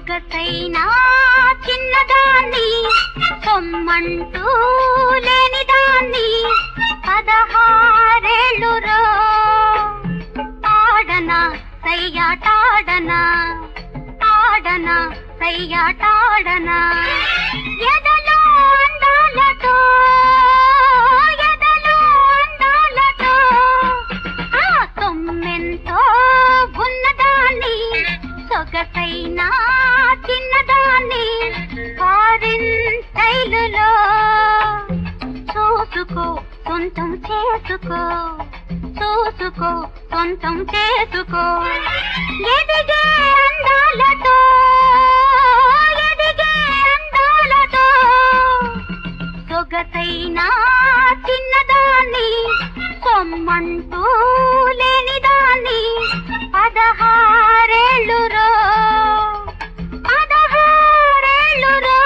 సొగసైనా చిన్నదాన్ని సొమ్మంటూ లేనిదాన్ని పదహారేళ్ళురో ఆడనా సయ్యాటాడనా ఆడనా సయ్యాటాడనా ఎదలో అందాలతో ఎదలో అందాలతో ఆ సొమ్మెంతో ఉన్నదాన్ని సొగసైన చిన్నదాన్ని ఫారిన్ స్టైలులో చూసుకో సొంతం చేసుకో చూసుకో సొంతం చేసుకో ఎదిగే అందాలతో ఎదిగే అందాలతో సొగసైన చిన్నదాన్ని సొమ్మంటూ లేనిదాన్ని పదహారేళ్ళురో పదహారేళ్ళురో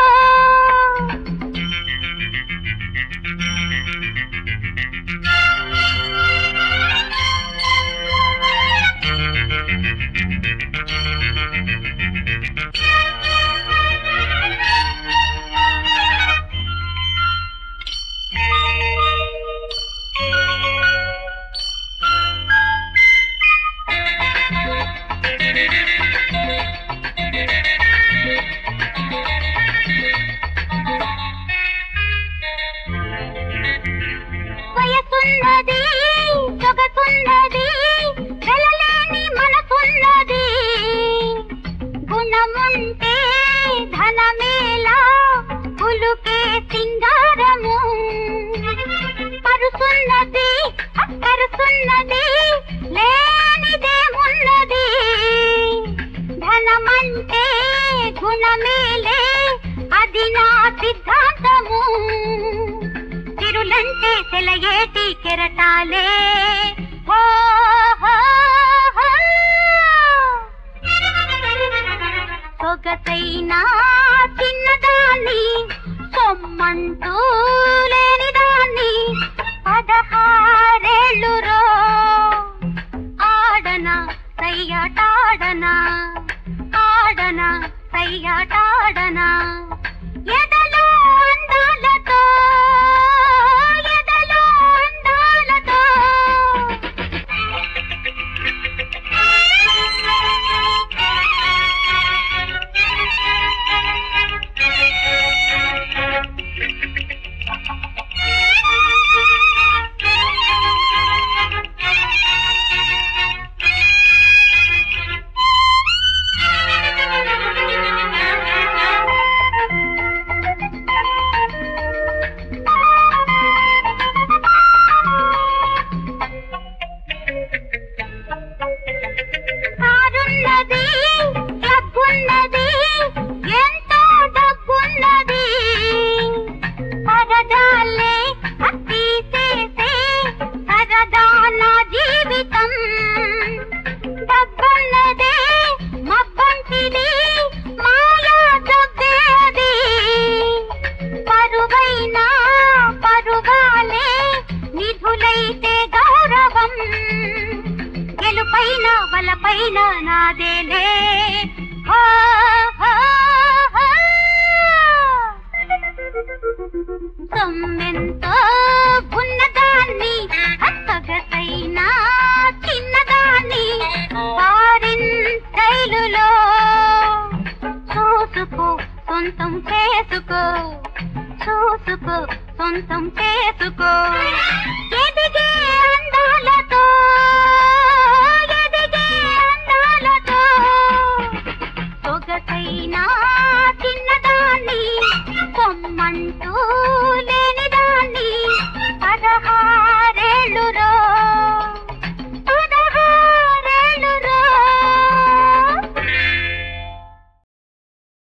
వయసున్నది సొగసున్నది వెలలేని మనసున్నది గుణముంటే ధనమేలా పులుకే సింగారము పరుసున్నది అక్కరుసున్నది లేనిదేమున్నది ధనమంటే గుణమేలే అది నా సిద్ధాంతము తిరులంటే సెలయేటి కెరటాలే హో, హో, హో. సొగసైన చిన్నదాన్ని సొమ్మంటూ లేనిదాన్ని పదహారేళ్ళురో ఆడనా సయ్యాటాడనా ఆడనా సయ్యాటాడనా ఎదలో అందాలతో ఎదలో అందాలతో కారున్నది డబ్బున్నది ఎంతో డబ్బున్నది పరదాలే తీసేసే సరదా నా జీవితం డబ్బున్నదే మబ్బంటిది మాయా డబ్బే అది పరువైన పరువాలే నిధులైతే గౌరవం గెలుపైన వలపైన నాదేలే హో, హో, హో. సొమ్మెంతో ఉన్నదాన్ని హస్తగతైన చిన్నదాన్ని ఫారిన్ స్టైలులో చూసుకో సొంతం చేసుకో చూసుకో సొంతం చేసుకో ఎదిగే అందాలతో ఎదిగే అందాలతో సొగసైన చిన్నదాన్ని కొమ్మంటూ లే